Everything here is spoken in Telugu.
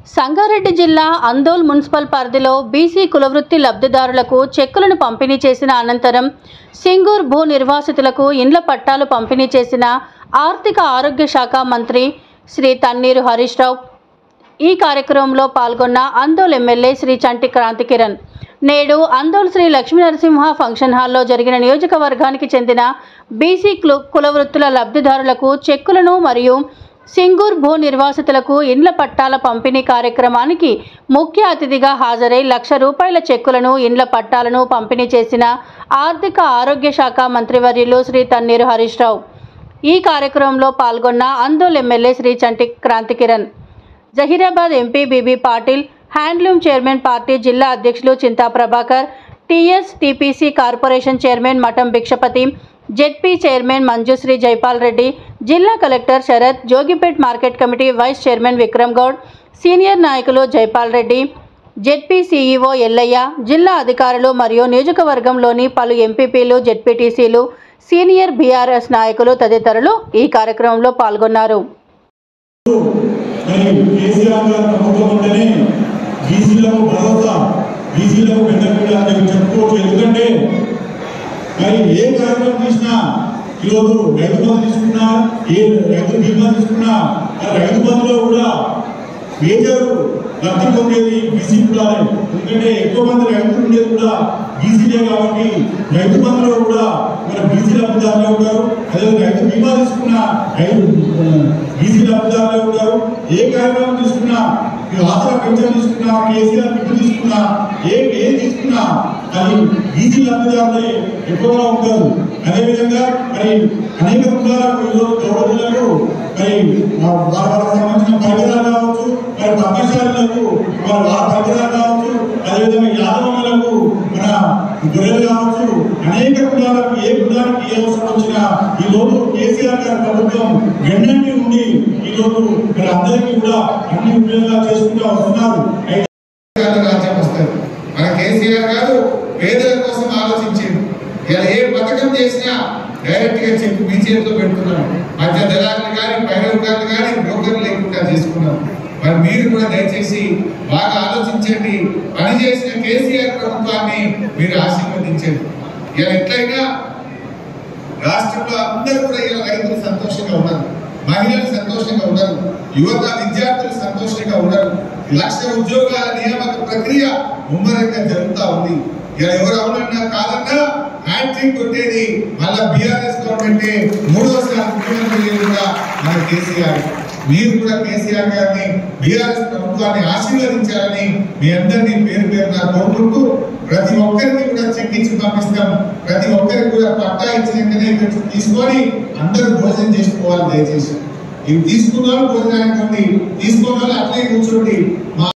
సంగారెడ్డి జిల్లా అందోల్ మున్సిపల్ పరిధిలో బీసీ కులవృత్తి లబ్ధిదారులకు చెక్కులను పంపిణీ చేసిన అనంతరం సింగూర్ భూ నిర్వాసితులకు ఇండ్ల పట్టాలు పంపిణీ చేసిన ఆర్థిక ఆరోగ్య శాఖ మంత్రి శ్రీ తన్నీరు హరీష్ రావు ఈ కార్యక్రమంలో పాల్గొన్న అందోల్ ఎమ్మెల్యే శ్రీ చంటి క్రాంతి కిరణ్ నేడు అందోల్ శ్రీ లక్ష్మీ నరసింహ ఫంక్షన్ హాల్లో జరిగిన నియోజకవర్గానికి చెందిన బీసీ కుల కులవృత్తుల లబ్ధిదారులకు చెక్కులను మరియు సింగూర్ భూ నిర్వాసితులకు ఇండ్ల పట్టాల పంపిణీ కార్యక్రమానికి ముఖ్య అతిథిగా హాజరై లక్ష రూపాయల చెక్కులను ఇండ్ల పట్టాలను పంపిణీ చేసిన ఆర్థిక ఆరోగ్య శాఖ మంత్రివర్యులు శ్రీ తన్నీరు హరీష్ రావు ఈ కార్యక్రమంలో పాల్గొన్న Andole MLA Shri Chanti Kranthi Kiran Zaheerabad MP BB Patil handloom chairman party జిల్లా అధ్యక్షులు Chinta Prabhakar TS TPC corporation chairman Matam Bhikshapathi ZP chairman Manjusri Jaipal Reddy జిల్లా collector Sharath Jogipet market committee vice chairman Vikram Goud senior నాయకులు జైపాల్ రెడ్డి జెడ్పీ సీఈఓ ఎల్లయ్య జిల్లా అధికారులు మరియు నియోజకవర్గంలోని పలు ఎంపీపీలు జెడ్పీటీసీలు సీనియర్ బీఆర్ఎస్ నాయకులు తదితరులు ఈ కార్యక్రమంలో పాల్గొన్నారు మరి కేసీఆర్ గారి ప్రభుత్వం ఉంటేనే బీసీలకు భరోసా బీసీలకు పెద్దపీట అని చెప్పి చెప్పుకోవచ్చు ఎందుకంటే మరి ఏ కార్యక్రమం తీసినా ఈరోజు రైతు బంధు తీసుకున్నా ఏ రైతు బీమా తీసుకున్నా ఆ రైతు బంధులో కూడా మేజర్ లబ్ధి పొందేది బీసీ కులాలే ఎందుకంటే ఎక్కువ మంది రైతులు ఉండేది కూడా బీసీలే కాబట్టి రైతు బంధులో కూడా మన బీసీ లబ్ధిదారులే ఉంటారు అదే రైతు బీమా తీసుకున్నా రైతు బీసీ లబ్ధిదారులే ఉంటారు ఏ కార్యక్రమం తీసుకున్నా ఈ ఆసరా పెన్షన్ తీసుకున్నా కేసీఆర్ బిడ్డ తీసుకున్నా ఏ ఏ తీసుకున్నా అది బీసీ లబ్ధిదారులే ఎక్కువగా ఉంటారు అదేవిధంగా మరి అనేక కులాలకు ఈరోజు గౌరవులకు మరి వాళ్ళ వాళ్ళకి సంబంధించిన పరికరాలు కావచ్చు మరి పక్కశాలకు మరి వాళ్ళ పరికరాలు కావచ్చు అదేవిధంగా యాదవులకు మన గొర్రెలు కావచ్చు అనేక కులాలకు ఏ కులానికి ఏ అవసరం వచ్చినా ఈ రోజు కేసీఆర్ గారి ప్రభుత్వం వెన్నంటి ఉండి ఈ రోజు మరి అందరికీ కూడా అన్ని ఉపయోగాలు చేసుకుంటూ వస్తున్నారు అయితే తెలంగాణ రాజ్యం వస్తుంది మన కేసీఆర్ గారు పేదల కోసం ఆలోచించారు ఇలా ఏ పథకం చేసినా డైరెక్ట్ గా చెప్పి మీ చేతిలో పెడుతున్నాం మధ్య దళాలను కానీ పైరవకాలను కానీ బ్రోకర్లు లేకుండా చేసుకున్నాం మరి మీరు కూడా దయచేసి బాగా ఆలోచించండి పని చేసిన కేసీఆర్ ప్రభుత్వాన్ని మీరు ఆశీర్వదించండి ఇలా ఎట్లయినా రాష్ట్రంలో అందరూ కూడా ఇలా రైతులు సంతోషంగా ఉన్నారు మహిళలు సంతోషంగా ఉన్నారు యువత విద్యార్థులు సంతోషంగా ఉన్నారు లక్ష ఉద్యోగాల నియామక ప్రక్రియ ముమ్మరంగా జరుగుతా ఉంది ఇలా ఎవరు అవునన్నా కాదన్నా హ్యాట్రిక్ కొట్టేది మళ్ళా బీఆర్ఎస్ గవర్నమెంట్ మూడోసారి ముఖ్యమంత్రి కూడా మన కేసీఆర్ మీరు కూడా కేసీఆర్ గారిని బీఆర్ఎస్ ప్రభుత్వాన్ని ఆశీర్వదించాలని మీ అందరినీ పేరు పేరున కోరుకుంటూ ప్రతి ఒక్కరికి కూడా చెక్ ఇచ్చి పంపిస్తాం ప్రతి ఒక్కరికి కూడా పట్టా ఇచ్చినాకనే ఇక్కడ తీసుకొని అందరూ భోజనం చేసుకోవాలి దయచేసి ఇవి తీసుకున్న వాళ్ళు భోజనానికి తీసుకోవాలి అట్లే కూర్చోండి మా